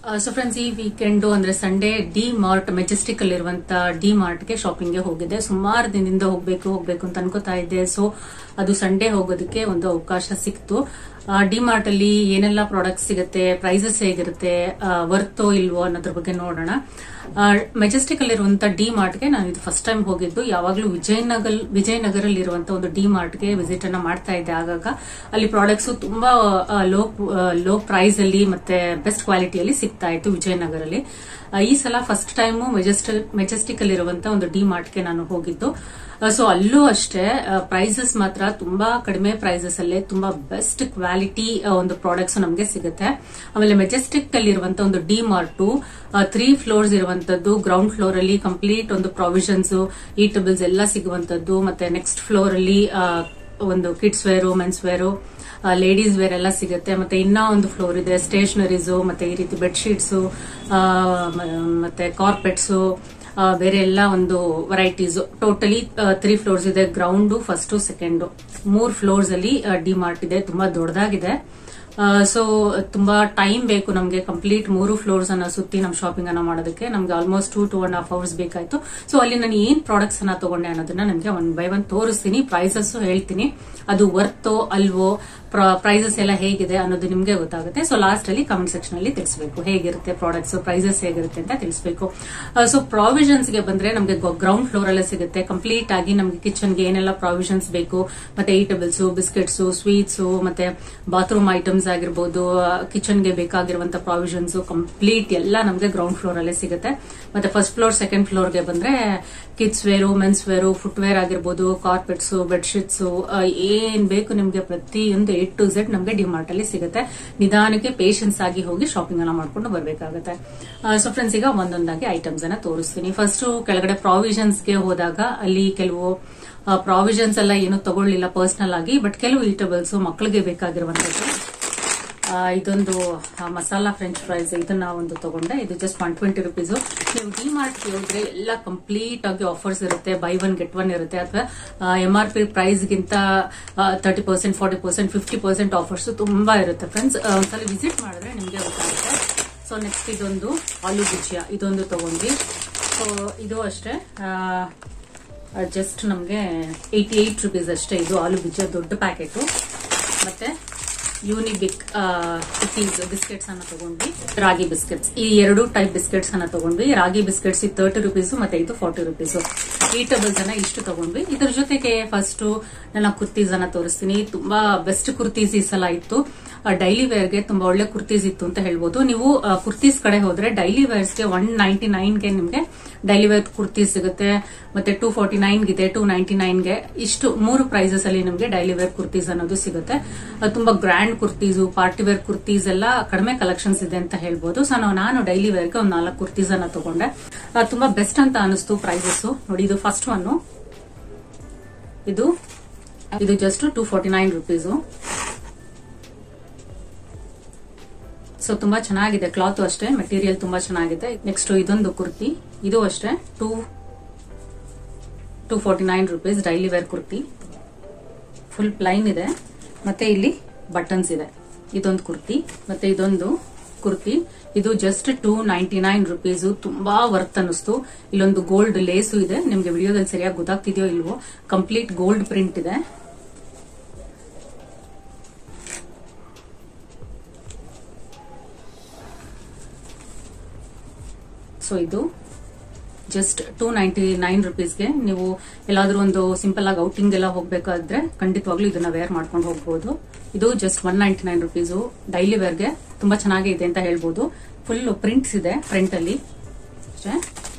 so friends ಈ weekend ಅಂದ್ರೆ Sunday D Mart Majestic ಅಲ್ಲಿರುವಂತ ಡಿ ಮಾರ್ಟ್ ಗೆ ಶಾಪಿಂಗ್ ಗೆ ಹೋಗಿದ್ದೆ ಸುಮಾರು ದಿನದಿಂದ ಹೋಗ್ಬೇಕು ಹೋಗ್ಬೇಕು ಅಂತ ಅನ್ಕೋತಾ ಇದ್ದೆ ಸೊ ಅದು ಸಂಡೇ ಹೋಗೋದಕ್ಕೆ ಒಂದು ಅವಕಾಶ ಸಿಕ್ತು ಡಿ ಮಾರ್ಟ್ ಅಲ್ಲಿ ಏನೆಲ್ಲ ಪ್ರಾಡಕ್ಟ್ ಸಿಗುತ್ತೆ ಪ್ರೈಸಸ್ ಹೇಗಿರುತ್ತೆ ವರ್ತೋ ಇಲ್ವೋ ಅನ್ನೋದ್ರ ಬಗ್ಗೆ ನೋಡೋಣ ಮೆಜೆಸ್ಟಿಕ್ ಅಲ್ಲಿರುವಂತ ಡಿ ಮಾರ್ಟ್ಗೆ ನಾನು ಇದು ಫಸ್ಟ್ ಟೈಮ್ ಹೋಗಿದ್ದು ಯಾವಾಗಲೂ ವಿಜಯನಗರ್ ವಿಜಯನಗರಲ್ಲಿ ಇರುವಂತ ಒಂದು ಡಿ ಮಾರ್ಟ್ಗೆ ವಿಸಿಟ್ ಅನ್ನ ಮಾಡ್ತಾ ಇದ್ದೆ ಆಗಾಗ ಅಲ್ಲಿ ಪ್ರಾಡಕ್ಟ್ಸ್ ತುಂಬಾ ಲೋ ಲೋ ಪ್ರೈಸ್ ಅಲ್ಲಿ ಮತ್ತೆ ಬೆಸ್ಟ್ ಕ್ವಾಲಿಟಿಯಲ್ಲಿ ಸಿಗ್ತಾ ಇತ್ತು ವಿಜಯನಗರಲ್ಲಿ ಈ ಸಲ ಫಸ್ಟ್ ಟೈಮ್ ಮೆಜೆಸ್ಟಿಕ್ ಮೆಜೆಸ್ಟಿಕ್ ಅಲ್ಲಿರುವಂತ ಒಂದು ಡಿ ಮಾರ್ಟ್ಗೆ ನಾನು ಹೋಗಿದ್ದು ಸೊ ಅಲ್ಲೂ ಅಷ್ಟೇ ಪ್ರೈಸಸ್ ಮಾತ್ರ ತುಂಬಾ ಕಡಿಮೆ ಪ್ರೈಸಸ್ ಅಲ್ಲೇ ತುಂಬಾ ಬೆಸ್ಟ್ ಕ್ವಾಲಿಟಿ ಒಂದು ಪ್ರಾಡಕ್ಟ್ಸ್ ನಮಗೆ ಸಿಗುತ್ತೆ ಆಮೇಲೆ ಮೆಜೆಸ್ಟಿಕ್ ಅಲ್ಲಿ ಇರುವಂತ ಒಂದು ಡಿ ಮಾರ್ಟ್ ತ್ರೀ ಫ್ಲೋರ್ಸ್ ಇರುವಂತದ್ದು ಗ್ರೌಂಡ್ ಫ್ಲೋರ್ ಅಲ್ಲಿ ಕಂಪ್ಲೀಟ್ ಒಂದು ಪ್ರಾವಿಷನ್ಸ್ ಈಟಬಲ್ಸ್ ಎಲ್ಲ ಸಿಗುವಂತದ್ದು ಮತ್ತೆ ನೆಕ್ಸ್ಟ್ ಫ್ಲೋರ್ ಅಲ್ಲಿ ಒಂದು kids wear men's wear ladies wear ಎಲ್ಲ ಸಿಗುತ್ತೆ ಮತ್ತೆ ಇನ್ನ ಒಂದು ಫ್ಲೋರ್ ಇದೆ ಸ್ಟೇಷನರೀಸು ಮತ್ತೆ ಈ ರೀತಿ ಬೆಡ್ಶೀಟ್ಸ್ ಮತ್ತೆ ಕಾರ್ಪೆಟ್ಸ್ ಬೇರೆ ಎಲ್ಲ ಒಂದು ವೆರೈಟೀಸ್ ಟೋಟಲಿ ತ್ರೀ ಫ್ಲೋರ್ಸ್ ಇದೆ ಗ್ರೌಂಡ್ ಫಸ್ಟ್ ಸೆಕೆಂಡ್ ಮೂರ್ ಫ್ಲೋರ್ಸ್ ಅಲ್ಲಿ ಡಿ ಮಾರ್ಟ್ ಇದೆ ತುಂಬಾ ದೊಡ್ಡದಾಗಿದೆ ಸೊ ತುಂಬಾ ಟೈಮ್ ಬೇಕು ನಮಗೆ ಕಂಪ್ಲೀಟ್ ಮೂರು ಫ್ಲೋರ್ಸ್ ಅನ್ನ ಸುತ್ತಿ ನಮ್ಮ ಶಾಪಿಂಗ್ ಅನ್ನ ಮಾಡೋದಕ್ಕೆ ನಮ್ಗೆ almost two two and half hours ಬೇಕಾಯ್ತು ಸೊ ಅಲ್ಲಿ ನಾನು ಏನ್ ಪ್ರಾಡಕ್ಟ್ಸ್ ಅನ್ನ ತಗೊಂಡೆ ಅನ್ನೋದನ್ನ ನಿಮಗೆ ಒನ್ ಬೈ ಒನ್ ತೋರಿಸ್ತೀನಿ ಪ್ರೈಸಸ್ ಹೇಳ್ತೀನಿ ಅದು ವರ್ತೋ ಅಲ್ವೋ ಪ್ರೈಸಸ್ ಎಲ್ಲ ಹೇಗಿದೆ ಅನ್ನೋದು ನಿಮ್ಗೆ ಗೊತ್ತಾಗುತ್ತೆ ಸೊ ಲಾಸ್ಟ್ ಅಲ್ಲಿ ಕಮೆಂಟ್ ಸೆಕ್ಷನ್ ಅಲ್ಲಿ ತಿಳಿಸಬೇಕು ಹೇಗಿರುತ್ತೆ ಪ್ರಾಡಕ್ಟ್ಸ್ ಪ್ರೈಸಸ್ ಹೇಗಿರುತ್ತೆ ಅಂತ ತಿಳಿಸಬೇಕು ಸೊ ಪ್ರಾವಿಷನ್ಸ್ ಗೆ ಬಂದ್ರೆ ನಮಗೆ ಗ್ರೌಂಡ್ ಫ್ಲೋರ್ ಅಲ್ಲೇ ಸಿಗುತ್ತೆ ಕಂಪ್ಲೀಟ್ ಆಗಿ ನಮಗೆ ಕಿಚನ್ ಗೆ ಏನೆಲ್ಲ ಪ್ರಾವಿಷನ್ಸ್ ಬೇಕು ಮತ್ತೆ ಈಟಬಲ್ಸ್ ಬಿಸ್ಕೆಟ್ಸ್ ಸ್ವೀಟ್ಸ್ ಮತ್ತೆ ಬಾತ್ರೂಮ್ ಐಟಮ್ಸ್ ಆಗಿರ್ಬೋದು ಕಿಚನ್ ಗೆ ಬೇಕಾಗಿರುವಂತ ಪ್ರಾವಿಷನ್ಸ್ ಕಂಪ್ಲೀಟ್ ಎಲ್ಲ ನಮಗೆ ಗ್ರೌಂಡ್ ಫ್ಲೋರ್ ಅಲ್ಲೇ ಸಿಗುತ್ತೆ ಮತ್ತೆ ಫಸ್ಟ್ ಫ್ಲೋರ್ ಸೆಕೆಂಡ್ ಫ್ಲೋರ್ ಗೆ ಬಂದ್ರೆ kids wear men's wear footwear ಆಗಿರ್ಬೋದು ಕಾರ್ಪೆಟ್ಸ್ ಬೆಡ್ಶೀಟ್ಸ್ ಏನ್ ಬೇಕು ನಿಮ್ಗೆ ಪ್ರತಿಯೊಂದು ಎ ಟು ಝೆಡ್ ನಮಗೆ ಡಿಮಾರ್ಟ್ ಅಲ್ಲಿ ಸಿಗುತ್ತೆ ನಿಧಾನಕ್ಕೆ ಪೇಷನ್ಸ್ ಆಗಿ ಹೋಗಿ ಶಾಪಿಂಗ್ ಅನ್ನ ಮಾಡ್ಕೊಂಡು ಬರ್ಬೇಕಾಗುತ್ತೆ ಸೊ ಫ್ರೆಂಡ್ಸ್ ಈಗ ಒಂದೊಂದಾಗಿ ಐಟಮ್ಸ್ ಅನ್ನ ತೋರಿಸ್ತೀನಿ ಫಸ್ಟ್ ಕೆಳಗಡೆ ಪ್ರಾವಿಷನ್ಸ್ ಗೆ ಹೋದಾಗ ಅಲ್ಲಿ ಕೆಲವು ಪ್ರಾವಿಷನ್ಸ್ ಎಲ್ಲ ಏನು ತಗೊಳ್ಳಿಲ್ಲ ಪರ್ಸನಲ್ ಆಗಿ ಬಟ್ ಕೆಲವು ಈಟಬಲ್ಸ್ ಮಕ್ಕಳಿಗೆ ಬೇಕಾಗಿರುವಂತದ್ದು ಇದೊಂದು ಮಸಾಲಾ ಫ್ರೆಂಚ್ ಫ್ರೈಸ್ ಇದನ್ನ ಒಂದು ತಗೊಂಡೆ ಇದು ಜಸ್ಟ್ ಒನ್ ಟ್ವೆಂಟಿ ರುಪೀಸ್ ನೀವು ಡಿ ಮಾರ್ಟ್ಗೆ ಹೋದ್ರೆ ಎಲ್ಲ ಕಂಪ್ಲೀಟ್ ಆಗಿ ಆಫರ್ಸ್ ಇರುತ್ತೆ ಬೈ ಒನ್ ಗೆಟ್ ಒನ್ ಇರುತ್ತೆ ಅಥವಾ ಎಂ ಆರ್ ಪಿ ಪ್ರೈಸ್ ಗಿಂತ thirty percent forty percent fifty percent offers ತುಂಬಾ ಇರುತ್ತೆ ಫ್ರೆಂಡ್ಸ್ ಒಂದ್ಸಲ ವಿಸಿಟ್ ಮಾಡಿದ್ರೆ ನಿಮಗೆ ಗೊತ್ತಾಗುತ್ತೆ ಸೊ ನೆಕ್ಸ್ಟ್ ಇದೊಂದು ಆಲೂ ಭುಜಿಯಾ ಇದೊಂದು ತಗೊಂಡ್ವಿ ಸೊ ಇದು ಅಷ್ಟೇ ಜಸ್ಟ್ ನಮಗೆ ಏಯ್ಟಿ ಏಟ್ ರುಪೀಸ್ ಅಷ್ಟೇ ಇದು ಆಲೂ ಭುಜಿಯಾ ದೊಡ್ಡ ಪ್ಯಾಕೆಟ್ ಮತ್ತೆ ಯೂನಿಬಿಕ್ ಕುಕೀಸ್ ಬಿಸ್ಕೆಟ್ಸ್ ಅನ್ನ ತಗೊಂಡ್ವಿ ರಾಗಿ ಬಿಸ್ಕೆಟ್ಸ್ ಈ ಎರಡು ಟೈಪ್ ಬಿಸ್ಕೆಟ್ಸ್ ಅನ್ನ ತಗೊಂಡ್ವಿ ರಾಗಿ ಬಿಸ್ಕೆಟ್ಸ್ ತರ್ಟಿ ರುಪೀಸ್ ಮತ್ತೆ ಇದು ಫಾರ್ಟಿ ರುಪೀಸ್ ಈಟಬಲ್ಸ್ ಅನ್ನ ಇಷ್ಟು ತಗೊಂಡ್ವಿ ಇದ್ರ ಜೊತೆಗೆ ಫಸ್ಟ್ ನನ್ನ ಕುರ್ತೀಸ್ ಅನ್ನ ತೋರಿಸ್ತೀನಿ ತುಂಬಾ ಬೆಸ್ಟ್ ಕುರ್ತೀಸ್ ಈ ಸಲ ಇತ್ತು ಡೈಲಿ ವೇರ್ಗೆ ತುಂಬಾ ಒಳ್ಳೆ ಕುರ್ತೀಸ್ ಇತ್ತು ಅಂತ ಹೇಳ್ಬೋದು ನೀವು ಕುರ್ತೀಸ್ ಕಡೆ ಹೋದ್ರೆ ಡೈಲಿ ವೇರ್ಸ್ಗೆ ಒನ್ ನೈಂಟಿ ನೈನ್ಗೆ ನಿಮ್ಗೆ ಡೈಲಿ ವೇರ್ ಕುರ್ತೀಸ್ ಸಿಗುತ್ತೆ ಮತ್ತೆ ಟೂ ಫಾರ್ಟಿ ನೈನ್ಗಿದೆ ಟೂ ನೈಂಟಿ ನೈನ್ಗೆ ಇಷ್ಟು ಮೂರು ಪ್ರೈಸಸ್ ಅಲ್ಲಿ ನಿಮ್ಗೆ ಡೈಲಿ ವೇರ್ ಕುರ್ತೀಸ್ ಅನ್ನೋದು ಸಿಗುತ್ತೆ ತುಂಬಾ grand kurtis party wear kurtis ಎಲ್ಲ ಕಡಿಮೆ ಕಲೆಕ್ಷನ್ಸ್ ಇದೆ ಅಂತ ಹೇಳ್ಬೋದು ಸೊ ನಾನು ಡೈಲಿ ವೇರ್ಗೆ ಒಂದು ನಾಲ್ಕು ಕುರ್ತೀಸ್ ಅನ್ನ ತಗೊಂಡೆ ತುಂಬಾ ಬೆಸ್ಟ್ ಅಂತ ಅನಿಸ್ತು ಪ್ರೈಸಸ್ ನೋಡಿ ಇದು ಫಸ್ಟ್ ಒನ್ ಇದು ಇದು just two forty nine rupees so ತುಂಬಾ ಚೆನ್ನಾಗಿದೆ ಕ್ಲಾತ್ ಅಷ್ಟೇ ಮೆಟೀರಿಯಲ್ ತುಂಬಾ ಚೆನ್ನಾಗಿದೆ ನೆಕ್ಸ್ಟ್ ಇದೊಂದು ಕುರ್ತಿ ಇದು ಅಷ್ಟೇ two two forty nine rupees daily wear kurti full plain ಇದೆ ಮತ್ತೆ ಇಲ್ಲಿ ಬಟನ್ಸ್ ಇದೆ ಇದೊಂದು ಕುರ್ತಿ ಮತ್ತೆ ಇದೊಂದು ಕುರ್ತಿ ಇದು just two ninety nine rupees ತುಂಬಾ ವರ್ತ್ ಅನಿಸ್ತು ಇಲ್ಲೊಂದು ಗೋಲ್ಡ್ ಲೇಸು ಇದೆ ನಿಮ್ಗೆ ವಿಡಿಯೋದಲ್ಲಿ ಸರಿಯಾಗಿ ಗೊತ್ತಾಗ್ತಿದೆಯೋ ಇಲ್ವೋ ಕಂಪ್ಲೀಟ್ ಗೋಲ್ಡ್ ಪ್ರಿಂಟ್ ಇದೆ ಸೊ ಇದು ಜಸ್ಟ್ ಟೂ ನೈಂಟಿ ನೈನ್ ರುಪೀಸ್ಗೆ ನೀವು ಎಲ್ಲಾದ್ರೂ ಒಂದು ಸಿಂಪಲ್ ಆಗಿ ಔಟಿಂಗ್ ಎಲ್ಲ ಹೋಗ್ಬೇಕಾದ್ರೆ ಖಂಡಿತವಾಗ್ಲೂ ಇದನ್ನ ವೇರ್ ಮಾಡ್ಕೊಂಡು ಹೋಗ್ಬೋದು ಇದು just one ninety nine rupees daily ವೇರ್ಗೆ ತುಂಬಾ ಚೆನ್ನಾಗಿದೆ ಇದೆ ಅಂತ ಹೇಳ್ಬೋದು ಫುಲ್ ಪ್ರಿಂಟ್ಸ್ ಇದೆ ಫ್ರಂಟ್ ಅಲ್ಲಿ ಅಷ್ಟೇ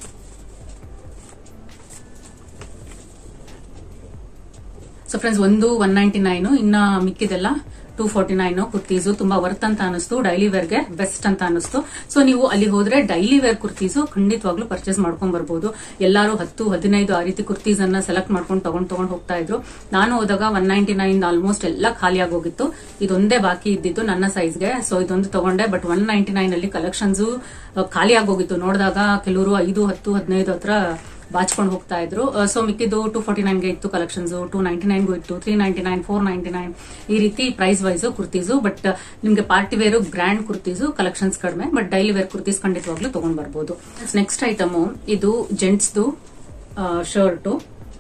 ಸೊ ಫ್ರೆಂಡ್ಸ್ ಒಂದು ಒನ್ ನೈಂಟಿ ನೈನ್ ಇನ್ನ ಮಿಕ್ಕಿದೆಲ್ಲ ಟೂ ಫಾರ್ಟಿ ನೈನ್ ಕುರ್ತೀಸು ತುಂಬಾ ವರ್ತ್ ಅಂತ ಅನಿಸ್ತು ಡೈಲಿ ವೇರ್ಗೆ ಬೆಸ್ಟ್ ಅಂತ ಅನಿಸ್ತು ಸೊ ನೀವು ಅಲ್ಲಿ ಹೋದ್ರೆ ಡೈಲಿ ವೇರ್ ಕುರ್ತೀಸು ಖಂಡಿತವಾಗ್ಲೂ ಪರ್ಚೇಸ್ ಮಾಡ್ಕೊಂಡ್ ಬರ್ಬೋದು ಎಲ್ಲರೂ ಹತ್ತು ಹದಿನೈದು ಆ ರೀತಿ ಕುರ್ತೀಸ್ ಅನ್ನ ಸೆಲೆಕ್ಟ್ ಮಾಡ್ಕೊಂಡು ತಗೊಂಡ್ ತಗೊಂಡ್ ಹೋಗ್ತಾ ಇದ್ರು ನಾನು ಹೋದಾಗ ಒನ್ ನೈಂಟಿ ನೈನ್ ಆಲ್ಮೋಸ್ಟ್ ಎಲ್ಲ ಖಾಲಿ ಆಗೋಗಿತ್ತು ಇದೊಂದೇ ಬಾಕಿ ಇದ್ದಿದ್ದು ನನ್ನ ಸೈಜ್ಗೆ ಸೊ ಇದೊಂದು ತಗೊಂಡೆ ಬಟ್ ಒನ್ ನೈಂಟಿ ನೈನ್ ಅಲ್ಲಿ ಕಲೆಕ್ಷನ್ಸ್ ಖಾಲಿ ಆಗೋಗಿತ್ತು ನೋಡಿದಾಗ ಕೆಲವರು ಐದು ಹತ್ತು ಹದಿನೈದು ಹತ್ರ ಬಾಚ್ಕೊಂಡು ಹೋಗ್ತಾ ಇದ್ರು ಸೊ ಮಿಕ್ಕಿದ್ದು ಟೂ ಫಾರ್ಟಿ ನೈನ್ಗೆ ಇತ್ತು ಕಲೆಕ್ಷನ್ಸ್ ಟೂ ನೈಂಟಿ ನೈನ್ಗೂ ಇತ್ತು three ninety nine four ninety nine ಈ ರೀತಿ ಪ್ರೈಸ್ ವೈಸ್ ಕುರ್ತೀಸು ಬಟ್ ನಿಮ್ಗೆ party wear grand kurtis collections ಕಡಿಮೆ ಬಟ್ ಡೈಲಿ ವೇರ್ ಕುರ್ತೀಸ್ ಖಂಡಿತವಾಗ್ಲೂ ತಗೊಂಡ್ ಬರ್ಬೋದು ನೆಕ್ಸ್ಟ್ ಐಟಮ್ ಇದು ಜೆಂಟ್ಸ್ದು shirt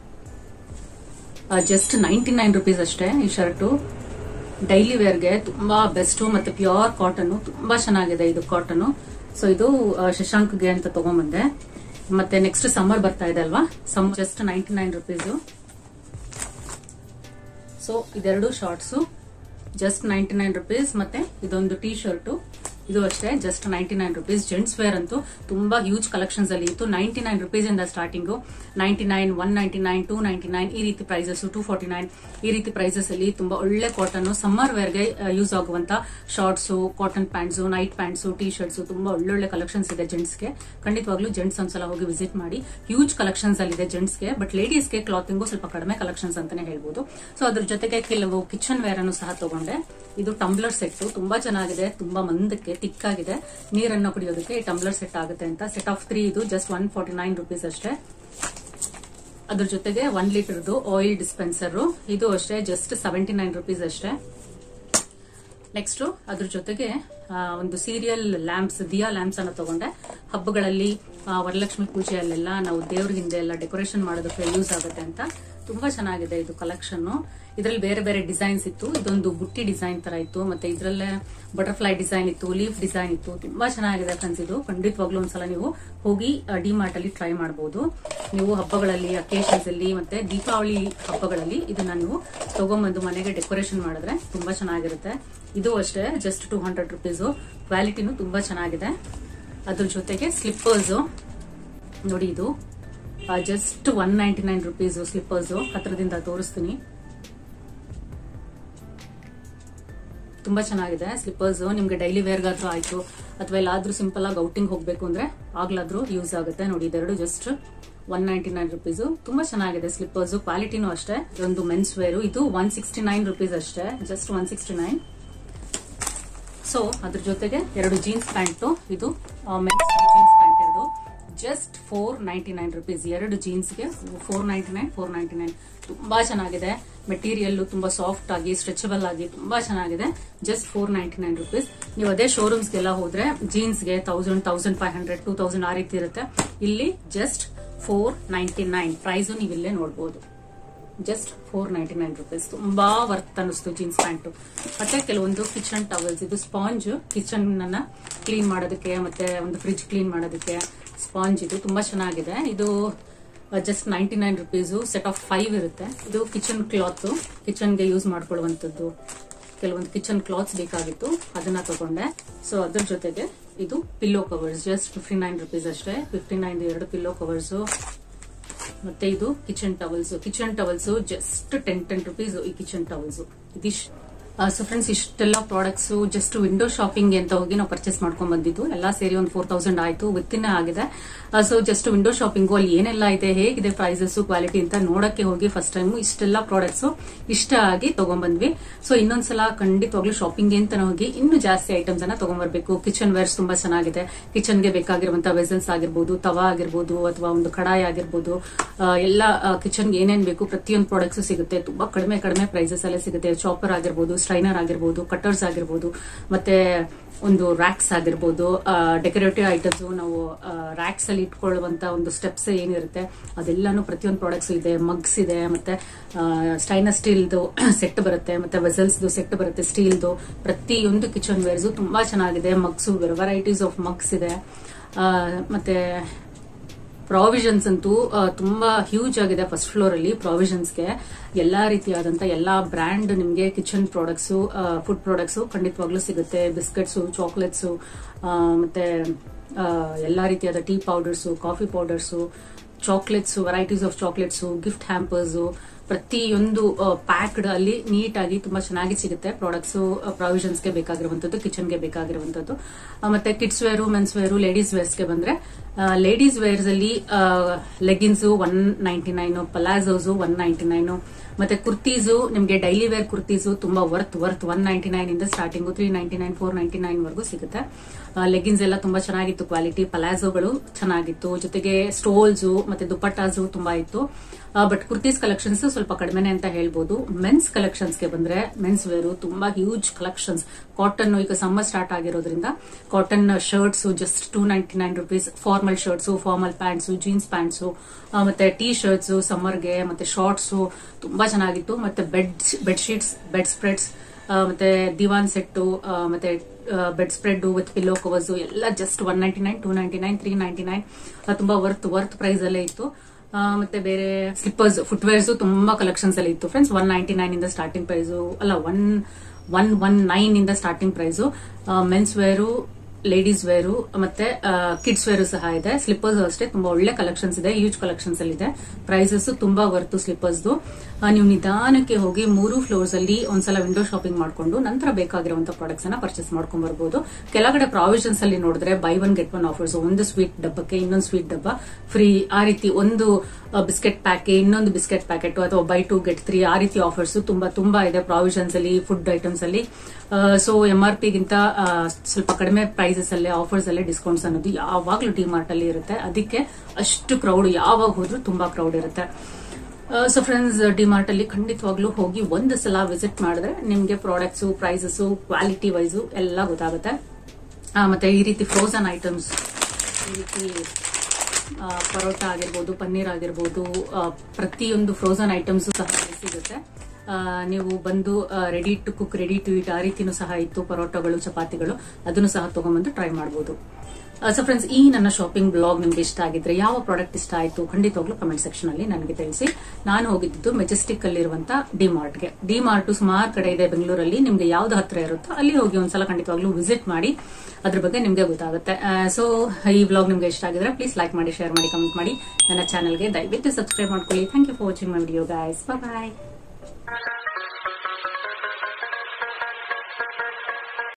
just ninety nine rupees ಅಷ್ಟೇ ಈ ಶರ್ಟು ಡೈಲಿ ವೇರ್ಗೆ ತುಂಬಾ ಬೆಸ್ಟ್ ಮತ್ತೆ ಪ್ಯೂರ್ ಕಾಟನ್ ತುಂಬಾ ಚೆನ್ನಾಗಿದೆ ಇದು ಕಾಟನ್ ಸೊ ಇದು ಆ, ಶಶಾಂಕ್ಗೆ ಅಂತ ತಗೊಂಬಂದೆ ಮತ್ತೆ ನೆಕ್ಸ್ಟ್ ಸಮ್ಮರ್ ಬರ್ತಾ ಇದೆ ಅಲ್ವಾ some just ninety nine rupees so ಇದೆರಡು shorts just ninety nine rupees ಮತ್ತೆ ಇದೊಂದು ಟೀ ಶರ್ಟು ಇದು ಅಷ್ಟೇ just ninety nine rupees gents wear ಅಂತೂ ತುಂಬಾ ಹ್ಯೂಜ್ ಕಲೆಕ್ಷನ್ಸ್ ಅಲ್ಲಿ ಇತ್ತು ನೈಂಟಿ ನೈನ್ ರುಪೀಸ್ ಇಂದ starting ninety nine one ninety nine two ninety nine ಈ ರೀತಿ ಪ್ರೈಸಸ್ ಟೂ ಫಾರ್ಟಿ ನೈನ್ ಈ ರೀತಿ ಪ್ರೈಸಸ್ ಅಲ್ಲಿ ತುಂಬಾ ಒಳ್ಳೆ ಕಾಟನ್ ಸಮ್ಮರ್ ವೇರ್ಗೆ ಯೂಸ್ ಆಗುವಂತ shorts cotton pants night pants T shirts ತುಂಬಾ ಒಳ್ಳೊಳ್ಳೆ ಕಲೆಕ್ಷನ್ಸ್ ಇದೆ ಜೆಂಟ್ಸ್ಗೆ ಖಂಡಿತವಾಗ್ಲೂ ಜೆಂಟ್ಸ್ ಒಂದ್ಸಲ ಹೋಗಿ ವಿಸಿಟ್ ಮಾಡಿ ಹ್ಯೂಜ್ ಕಲೆಕ್ಷನ್ಸ್ ಅಲ್ಲಿ ಇದೆ ಜೆಂಟ್ಸ್ಗೆ ಬಟ್ ಲೇಡೀಸ್ಗೆ ಕ್ಲಾತಿಂಗು ಸ್ವಲ್ಪ ಕಡಿಮೆ ಕಲೆಕ್ಷನ್ಸ್ ಅಂತಾನೆ ಹೇಳ್ಬೋದು ಸೊ ಅದ್ರ ಜೊತೆಗೆ ಕೆಲವು ಕಿಚನ್ ವೇರ್ ಅನ್ನು ಸಹ ತಗೊಂಡೆ ಇದು ಟಂಬ್ಲರ್ ಸೆಟ್ ತುಂಬಾ ಚೆನ್ನಾಗಿದೆ ತುಂಬಾ ಮಂದಕ್ಕೆ ತಿಕ್ಕಾಗಿದೆ ನೀರನ್ನು ಕುಡಿಯೋದಕ್ಕೆ ಈ ಟಂಬ್ಲರ್ ಸೆಟ್ ಆಗುತ್ತೆ ಅಂತ ಸೆಟ್ ಆಫ್ ತ್ರೀ ಇದು just one forty nine rupees ಅಷ್ಟೇ ಅದ್ರ ಜೊತೆಗೆ ಒನ್ ಲೀಟರ್ದು ಆಯಿಲ್ ಡಿಸ್ಪೆನ್ಸರ್ ಇದು ಅಷ್ಟೇ ಜಸ್ಟ್ ಸೆವೆಂಟಿ ನೈನ್ ರುಪೀಸ್ ಅಷ್ಟೇ ನೆಕ್ಸ್ಟ್ ಅದ್ರ ಜೊತೆಗೆ ಆ, ಒಂದು ಸೀರಿಯಲ್ ಲ್ಯಾಂಪ್ಸ್ ದಿಯಾ ಲ್ಯಾಂಪ್ಸ್ ಅನ್ನು ತಗೊಂಡೆ ಹಬ್ಬಗಳಲ್ಲಿ ಆ, ವರಲಕ್ಷ್ಮಿ ಪೂಜೆಯಲ್ಲೆಲ್ಲ ನಾವು ದೇವ್ರ ಹಿಂದೆ ಎಲ್ಲ ಡೆಕೋರೇಷನ್ ಮಾಡೋದಕ್ಕೆ ಯೂಸ್ ಆಗುತ್ತೆ ಅಂತ ತುಂಬಾ ಚೆನ್ನಾಗಿದೆ ಇದು ಕಲೆಕ್ಷನ್ ಇದರಲ್ಲಿ ಬೇರೆ ಬೇರೆ ಡಿಸೈನ್ಸ್ ಇತ್ತು ಇದೊಂದು ಬುಟ್ಟಿ ಡಿಸೈನ್ ತರ ಇತ್ತು ಮತ್ತೆ ಇದರಲ್ಲೇ ಬಟರ್ಫ್ಲೈ ಡಿಸೈನ್ ಇತ್ತು ಲೀಫ್ ಡಿಸೈನ್ ಇತ್ತು ತುಂಬಾ ಚೆನ್ನಾಗಿದೆ ಫ್ರೆಂಡ್ಸ್ ಇದು ಖಂಡಿತವಾಗ್ಲೂ ಒಂದ್ಸಲ ನೀವು ಹೋಗಿ ಡಿಮಾರ್ಟ್ ಅಲ್ಲಿ ಟ್ರೈ ಮಾಡಬಹುದು ನೀವು ಹಬ್ಬಗಳಲ್ಲಿ ಅಕೇಶನ್ಸ್ ಅಲ್ಲಿ ಮತ್ತೆ ದೀಪಾವಳಿ ಹಬ್ಬಗಳಲ್ಲಿ ಇದನ್ನ ನೀವು ತಗೊಂಬಂದು ಮನೆಗೆ ಡೆಕೋರೇಷನ್ ಮಾಡಿದ್ರೆ ತುಂಬಾ ಚೆನ್ನಾಗಿರುತ್ತೆ ಇದು ಅಷ್ಟೇ ಜಸ್ಟ್ ಟೂ ಹಂಡ್ರೆಡ್ ರುಪೀಸ್ ಕ್ವಾಲಿಟಿನೂ ತುಂಬಾ ಚೆನ್ನಾಗಿದೆ ಅದ್ರ ಜೊತೆಗೆ ಸ್ಲಿಪ್ಪರ್ಸ್ ನೋಡಿ ಇದು just one ninety nine rupees slippers ಹತ್ರದಿಂದ ತೋರಿಸ್ತೀನಿ ತುಂಬಾ ಚೆನ್ನಾಗಿದೆ ಸ್ಲಿಪ್ಪರ್ಸ್ ನಿಮ್ಗೆ ಡೈಲಿ ವೇರ್ಗಾದ್ರೂ ಆಯ್ತು ಅಥವಾ ಎಲ್ಲಾದ್ರೂ ಸಿಂಪಲ್ ಆಗಿ ಔಟಿಂಗ್ ಹೋಗ್ಬೇಕು ಅಂದ್ರೆ ಆಗ್ಲಾದ್ರೂ ಯೂಸ್ ಆಗುತ್ತೆ ನೋಡಿ ಇದೆರಡು just one ninety nine rupees ತುಂಬಾ ಚೆನ್ನಾಗಿದೆ ಸ್ಲಿಪ್ಪರ್ಸ್ ಕ್ವಾಲಿಟಿನೂ ಅಷ್ಟೇ ಇದೊಂದು ಮೆನ್ಸ್ ವೇರ್ ಇದು ಒನ್ ಸಿಕ್ಸ್ಟಿ ನೈನ್ ರುಪೀಸ್ ಅಷ್ಟೇ just one sixty nine so ಅದ್ರ ಜೊತೆಗೆ ಎರಡು ಜೀನ್ಸ್ ಪ್ಯಾಂಟ್ ಇದು ಮೆನ್ಸ್ ಜೀನ್ಸ್ ಪ್ಯಾಂಟ್ ಎರಡು just four ninety nine rupees ಎರಡು ಜೀನ್ಸ್ಗೆ four ninety nine four ninety nine ತುಂಬಾ ಚೆನ್ನಾಗಿದೆ ಮೆಟೀರಿಯಲ್ ತುಂಬಾ ಸಾಫ್ಟ್ ಆಗಿ ಸ್ಟ್ರೆಚಬಲ್ ಆಗಿ ತುಂಬಾ ಚೆನ್ನಾಗಿದೆ just four ninety nine rupees ನೀವು ಅದೇ ಶೋರೂಮ್ಸ್ಗೆಲ್ಲ ಹೋದ್ರೆ ಜೀನ್ಸ್ಗೆ thousand thousand five hundred two thousand ಆ ರೀತಿ ಇರುತ್ತೆ ಇಲ್ಲಿ just four ninety nine price ನೀವು ಇಲ್ಲೇ ನೋಡಬಹುದು just four ninety nine rupees ತುಂಬಾ ವರ್ತ್ ಅನ್ನಿಸ್ತು ಜೀನ್ಸ್ ಪ್ಯಾಂಟ್ ಮತ್ತೆ ಕೆಲವೊಂದು ಕಿಚನ್ ಟವಲ್ಸ್ ಇದು ಸ್ಪಾಂಜ್ ಕಿಚನ್ ಅನ್ನ ಕ್ಲೀನ್ ಮಾಡೋದಕ್ಕೆ ಮತ್ತೆ ಒಂದು ಫ್ರಿಜ್ ಕ್ಲೀನ್ ಮಾಡೋದಕ್ಕೆ ಸ್ಪಾಂಜ್ ಇದು ತುಂಬಾ ಚೆನ್ನಾಗಿದೆ ಇದು just ninety nine rupees set of five ಇರುತ್ತೆ ಇದು ಕಿಚನ್ ಕ್ಲಾತ್ ಕಿಚನ್ಗೆ ಯೂಸ್ ಮಾಡ್ಕೊಳ್ಳುವಂಥದ್ದು ಕೆಲವೊಂದು ಕಿಚನ್ ಕ್ಲಾತ್ಸ್ ಬೇಕಾಗಿತ್ತು ಅದನ್ನ ತಗೊಂಡೆ ಸೊ ಅದ್ರ ಜೊತೆಗೆ ಇದು pillow covers just fifty nine rupees ಅಷ್ಟೇ ಫಿಫ್ಟಿ ನೈನ್ ಎರಡು ಪಿಲ್ಲೋ ಕವರ್ಸ್ ಮತ್ತೆ ಇದು kitchen towels kitchen towels just ten ten rupees ಈ ಕಿಚನ್ ಟವಲ್ಸ್ ಇದಿಶ್ ಸೊ ಫ್ರೆಂಡ್ಸ್ ಇಷ್ಟೆಲ್ಲ ಪ್ರಾಡಕ್ಟ್ಸ್ ಜಸ್ಟ್ ವಿಂಡೋ ಶಾಪಿಂಗ್ ಅಂತ ಹೋಗಿ ನಾವು ಪರ್ಚೇಸ್ ಮಾಡ್ಕೊಂಡ್ ಬಂದಿದ್ದು ಎಲ್ಲ ಸೇರಿ ಒಂದು ಫೋರ್ ತೌಸಂಡ್ ಆಯ್ತು ವಿತ್ತಿನ ಆಗಿದೆ ಸೊ ಜಸ್ಟ್ ವಿಂಡೋ ಶಾಪಿಂಗು ಅಲ್ಲಿ ಏನೆಲ್ಲ ಇದೆ ಹೇಗಿದೆ ಪ್ರೈಸಸ್ ಕ್ವಾಲಿಟಿ ಅಂತ ನೋಡಕ್ಕೆ ಹೋಗಿ ಫಸ್ಟ್ ಟೈಮ್ ಇಷ್ಟೆಲ್ಲ ಪ್ರಾಡಕ್ಟ್ಸ್ ಇಷ್ಟ ಆಗಿ ತಗೊಂಡ್ಬಂದ್ವಿ ಸೊ ಇನ್ನೊಂದ್ಸಲ ಖಂಡಿತವಾಗ್ಲೂ ಶಾಪಿಂಗ್ ಅಂತ ಹೋಗಿ ಇನ್ನೂ ಜಾಸ್ತಿ ಐಟಮ್ಸ್ ಅನ್ನ ತಗೊಂಡ್ಬರ್ಬೇಕು ಕಿಚನ್ ವೇರ್ಸ್ ತುಂಬಾ ಚೆನ್ನಾಗಿದೆ ಕಿಚನ್ಗೆ ಬೇಕಾಗಿರುವಂತಹ ವೆಸಲ್ಸ್ ಆಗಿರ್ಬೋದು ತವಾ ಆಗಿರ್ಬೋದು ಅಥವಾ ಒಂದು ಕಡಾಯಿ ಆಗಿರ್ಬೋದು ಆ, ಎಲ್ಲ ಕಿಚನ್ಗೆ ಏನೇನ್ ಬೇಕು ಪ್ರತಿಯೊಂದು ಪ್ರಾಡಕ್ಟ್ಸ್ ಸಿಗುತ್ತೆ ತುಂಬಾ ಕಡಿಮೆ ಕಡಿಮೆ ಪ್ರೈಸಸ್ ಅಲ್ಲೇ ಸಿಗುತ್ತೆ ಚಾಪರ್ ಆಗಿರ್ಬೋದು ಸ್ಟ್ರೈನರ್ ಆಗಿರ್ಬೋದು ಕಟರ್ಸ್ ಆಗಿರ್ಬೋದು ಮತ್ತೆ ಒಂದು ರ್ಯಾಕ್ಸ್ ಆಗಿರ್ಬೋದು ಡೆಕೋರೇಟಿವ್ ಐಟಮ್ಸ್ ನಾವು ರ್ಯಾಕ್ಸ್ ಅಲ್ಲಿ ಇಟ್ಕೊಳ್ಳುವಂತ ಒಂದು ಸ್ಟೆಪ್ಸ್ ಏನಿರುತ್ತೆ ಅದೆಲ್ಲಾನು ಪ್ರತಿಯೊಂದು ಪ್ರಾಡಕ್ಟ್ಸ್ ಇದೆ ಮಗ್ಸ್ ಇದೆ ಮತ್ತೆ ಸ್ಟೈನರ್ ಸ್ಟೀಲ್ದು ಸೆಟ್ ಬರುತ್ತೆ ಮತ್ತೆ ವೆಸಲ್ಸ್ದು ಸೆಟ್ ಬರುತ್ತೆ ಸ್ಟೀಲ್ದು ಪ್ರತಿಯೊಂದು ಕಿಚನ್ ವೇರ್ಸ್ ತುಂಬಾ ಚೆನ್ನಾಗಿದೆ ಮಗ್ಸ್ ವೆರೈಟೀಸ್ ಆಫ್ ಮಗ್ಸ್ ಇದೆ ಆ, ಮತ್ತೆ ಪ್ರಾವಿಷನ್ಸ್ ಅಂತೂ ಆ, ತುಂಬಾ ಹ್ಯೂಜ್ ಆಗಿದೆ ಫಸ್ಟ್ ಫ್ಲೋರ್ ಅಲ್ಲಿ ಪ್ರಾವಿಷನ್ಸ್ಗೆ ಎಲ್ಲಾ ರೀತಿಯಾದಂತ ಎಲ್ಲಾ ಬ್ರ್ಯಾಂಡ್ ನಿಮಗೆ ಕಿಚನ್ ಪ್ರಾಡಕ್ಟ್ಸ್ ಫುಡ್ ಪ್ರಾಡಕ್ಟ್ಸ್ ಖಂಡಿತವಾಗ್ಲೂ ಸಿಗುತ್ತೆ ಬಿಸ್ಕೆಟ್ಸ್ ಚಾಕ್ಲೇಟ್ಸ್ ಮತ್ತೆ ಆ, ಎಲ್ಲಾ ರೀತಿಯಾದ tea powders coffee powders chocolates varieties of chocolates gift hampers ಪ್ರತಿಯೊಂದು ಪ್ಯಾಕ್ಡ್ ಅಲ್ಲಿ ನೀಟಾಗಿ ತುಂಬಾ ಚೆನ್ನಾಗಿ ಸಿಗುತ್ತೆ ಪ್ರಾಡಕ್ಟ್ಸ್ ಪ್ರಾವಿಷನ್ಸ್ಗೆ ಬೇಕಾಗಿರುವಂತದ್ದು ಕಿಚನ್ಗೆ ಬೇಕಾಗಿರುವಂತದ್ದು ಆ, ಮತ್ತೆ kids wear men's wear ladies ವೇರ್ಸ್ಗೆ ಬಂದ್ರೆ ಲೇಡೀಸ್ ವೇರ್ಸ್ ಅಲ್ಲಿ leggings one ninety nine palazzos one ninety nine ಮತ್ತೆ ಕುರ್ತೀಸು ನಿಮಗೆ ಡೈಲಿ ವೇರ್ ಕುರ್ತೀಸು ತುಂಬಾ worth worth one ninety nine ಇಂದ starting three ninety nine four ninety nine ವರೆಗೂ ಸಿಗುತ್ತೆ ಲೆಗಿನ್ಸ್ ಎಲ್ಲ ತುಂಬಾ ಚೆನ್ನಾಗಿತ್ತು ಕ್ವಾಲಿಟಿ ಪಲಾಜೋಗಳು ಚೆನ್ನಾಗಿತ್ತು ಜೊತೆಗೆ ಸ್ಟೋಲ್ಸು ಮತ್ತೆ ದುಪಟ್ಟಾಸು ತುಂಬಾ ಇತ್ತು ಬಟ್ ಕುರ್ತೀಸ್ ಕಲೆಕ್ಷನ್ಸ್ ಸ್ವಲ್ಪ ಕಡಿಮೆನೆ ಅಂತ ಹೇಳ್ಬೋದು ಮೆನ್ಸ್ ಕಲೆಕ್ಷನ್ಸ್ಗೆ ಬಂದ್ರೆ ಮೆನ್ಸ್ ವೇರು ತುಂಬಾ ಹ್ಯೂಜ್ ಕಲೆಕ್ಷನ್ಸ್ ಕಾಟನ್ ಈಗ ಸಮ್ಮರ್ ಸ್ಟಾರ್ಟ್ ಆಗಿರೋದ್ರಿಂದ cotton shirts just two ninety nine rupees formal shirts formal pants jeans pants ಮತ್ತೆ ಟೀ ಶರ್ಟ್ಸ್ ಸಮ್ಮರ್ಗೆ ಮತ್ತೆ ಶಾರ್ಟ್ಸ್ ತುಂಬಾ ಚೆನ್ನಾಗಿತ್ತು ಮತ್ತೆ bed bed sheets bed spreads ಮತ್ತೆ ದಿವಾನ್ ಸೆಟ್ಟು ಮತ್ತೆ bed spread with pillow covers ಎಲ್ಲ just one ninety nine two ninety nine three ninety nine ತುಂಬಾ ವರ್ತ್ ವರ್ತ್ ಪ್ರೈಸ್ ಅಲ್ಲೇ ಇತ್ತು ಆ, ಮತ್ತೆ ಬೇರೆ ಸ್ಲಿಪ್ಪರ್ಸ್ ಫುಟ್ವೇರ್ಸ್ ತುಂಬಾ ಕಲೆಕ್ಷನ್ಸ್ ಅಲ್ಲಿ ಇತ್ತು ಫ್ರೆಂಡ್ಸ್ ಒನ್ ನೈಂಟಿ ನೈನ್ ಇಂದ ಸ್ಟಾರ್ಟಿಂಗ್ ಪ್ರೈಸ್ ಅಲ್ಲ ಒನ್ ಒನ್ ಒನ್ ನೈನ್ ಇಂದ starting price men's wear ladies wear ಮತ್ತೆ ಕಿಡ್ಸ್ ವೇರು ಸಹ ಇದೆ ಸ್ಲಿಪ್ಪರ್ಸ್ ಅಷ್ಟೇ ತುಂಬಾ ಒಳ್ಳೆ ಕಲೆಕ್ಷನ್ಸ್ ಇದೆ ಯೂಜ್ ಕಲೆಕ್ಷನ್ಸ್ ಅಲ್ಲಿ ಇದೆ ಪ್ರೈಸಸ್ ತುಂಬಾ ವರ್ತು ಸ್ಲಿಪ್ಪರ್ಸ್ ನೀವು ನಿಧಾನಕ್ಕೆ ಹೋಗಿ ಮೂರು ಫ್ಲೋರ್ಸ್ ಅಲ್ಲಿ ಒಂದ್ಸಲ ವಿಂಡೋ ಶಾಪಿಂಗ್ ಮಾಡ್ಕೊಂಡು ನಂತರ ಬೇಕಾಗಿರುವಂತಹ ಪ್ರಾಡಕ್ಟ್ಸ್ ಅನ್ನ ಪರ್ಚೇಸ್ ಮಾಡ್ಕೊಂಡ್ ಬರ್ಬೋದು ಕೆಳಗಡೆ ಪ್ರಾವಿಷನ್ಸ್ ಅಲ್ಲಿ ನೋಡಿದ್ರೆ buy one get one offers ಒಂದು ಸ್ವೀಟ್ ಡಬ್ಬಕ್ಕೆ ಇನ್ನೊಂದು ಸ್ವೀಟ್ ಡಬ್ಬ ಫ್ರೀ ಆ ರೀತಿ ಒಂದು ಬಿಸ್ಕೆಟ್ ಪ್ಯಾಕ್ ಇನ್ನೊಂದು ಬಿಸ್ಕೆಟ್ ಪ್ಯಾಕೆಟ್ ಅಥವಾ ಬೈ ಟು ಗೆಟ್ ತ್ರೀ ಆ ರೀತಿ ಆಫರ್ಸ್ ತುಂಬಾ ತುಂಬಾ ಇದೆ ಪ್ರಾವಿಷನ್ಸ್ ಅಲ್ಲಿ ಫುಡ್ ಐಟಮ್ಸ್ ಅಲ್ಲಿ ಸೊ ಎಂ ಆರ್ ಪಿಗಿಂತ ಸ್ವಲ್ಪ ಕಡಿಮೆ ಪ್ರೈಸಸ್ ಅಲ್ಲಿ ಆಫರ್ಸ್ ಅಲ್ಲಿ ಡಿಸ್ಕೌಂಟ್ಸ್ ಅನ್ನೋದು ಯಾವಾಗ್ಲೂ ಡಿ ಮಾರ್ಟ್ ಅಲ್ಲಿ ಇರುತ್ತೆ ಅದಕ್ಕೆ ಅಷ್ಟು ಕ್ರೌಡ್ ಯಾವಾಗ ಹೋದ್ರೂ ತುಂಬಾ ಕ್ರೌಡ್ ಇರುತ್ತೆ ಸೊ ಫ್ರೆಂಡ್ಸ್ ಡಿಮಾರ್ಟ್ ಅಲ್ಲಿ ಖಂಡಿತವಾಗ್ಲೂ ಹೋಗಿ ಒಂದು ಸಲ ವಿಸಿಟ್ ಮಾಡಿದ್ರೆ ನಿಮ್ಗೆ ಪ್ರಾಡಕ್ಟ್ಸ್ ಪ್ರೈಸಸ್ ಕ್ವಾಲಿಟಿ ವೈಸು ಎಲ್ಲ ಗೊತ್ತಾಗುತ್ತೆ ಆ, ಮತ್ತೆ ಈ ರೀತಿ ಫ್ರೋಸನ್ ಐಟಮ್ಸ್ ಈ ರೀತಿ ಆ, ಪರೋಟ ಆಗಿರ್ಬೋದು ಪನ್ನೀರ್ ಆಗಿರ್ಬೋದು ಆ, ಪ್ರತಿಯೊಂದು ಫ್ರೋಸನ್ ಐಟಮ್ಸ್ ಸಹ ಇಲ್ಲಿ ಸಿಗುತ್ತೆ ಆ, ನೀವು ಬಂದು ready to cook ready to eat ಆ ರೀತಿನೂ ಸಹ ಇತ್ತು ಪರೋಟಗಳು ಚಪಾತಿಗಳು ಅದನ್ನು ಸಹ ತಗೊಂಡ್ಬಂದು ಟ್ರೈ ಮಾಡಬಹುದು ಸೊ ಫ್ರೆಂಡ್ಸ್ ಈ ನನ್ನ ಶಾಪಿಂಗ್ ಬ್ಲಾಗ್ ನಿಮ್ಗೆ ಇಷ್ಟ ಆಗಿದ್ರೆ ಯಾವ ಪ್ರಾಡಕ್ಟ್ ಇಷ್ಟ ಆಯ್ತು ಖಂಡಿತವಾಗ್ಲೂ ಕಮೆಂಟ್ ಸೆಕ್ಷನ್ ಅಲ್ಲಿ ನನಗೆ ತಿಳಿಸಿ ನಾನು ಹೋಗಿದ್ದು ಮೆಜೆಸ್ಟಿಕ್ ಅಲ್ಲಿರುವಂತ ಡಿ ಮಾರ್ಟ್ಗೆ ಡಿ ಮಾರ್ಟ್ ಸುಮಾರು ಕಡೆ ಇದೆ ಬೆಂಗಳೂರಲ್ಲಿ ನಿಮ್ಗೆ ಯಾವ್ದು ಹತ್ರ ಇರುತ್ತೋ ಅಲ್ಲಿ ಹೋಗಿ ಒಂದ್ಸಲ ಖಂಡಿತವಾಗ್ಲೂ ವಿಸಿಟ್ ಮಾಡಿ ಅದ್ರ ಬಗ್ಗೆ ನಿಮ್ಗೆ ಗೊತ್ತಾಗುತ್ತೆ ಸೊ ಈ ಬ್ಲಾಗ್ ನಿಮ್ಗೆ ಇಷ್ಟ ಆಗಿದ್ರೆ ಪ್ಲೀಸ್ ಲೈಕ್ ಮಾಡಿ ಶೇರ್ ಮಾಡಿ ಕಮೆಂಟ್ ಮಾಡಿ ನನ್ನ ಚಾನಲ್ಗೆ ದಯವಿಟ್ಟು ಸಬ್ಸ್ಕ್ರೈಬ್ ಮಾಡ್ಕೊಳ್ಳಿ thank you for watching my video guys bye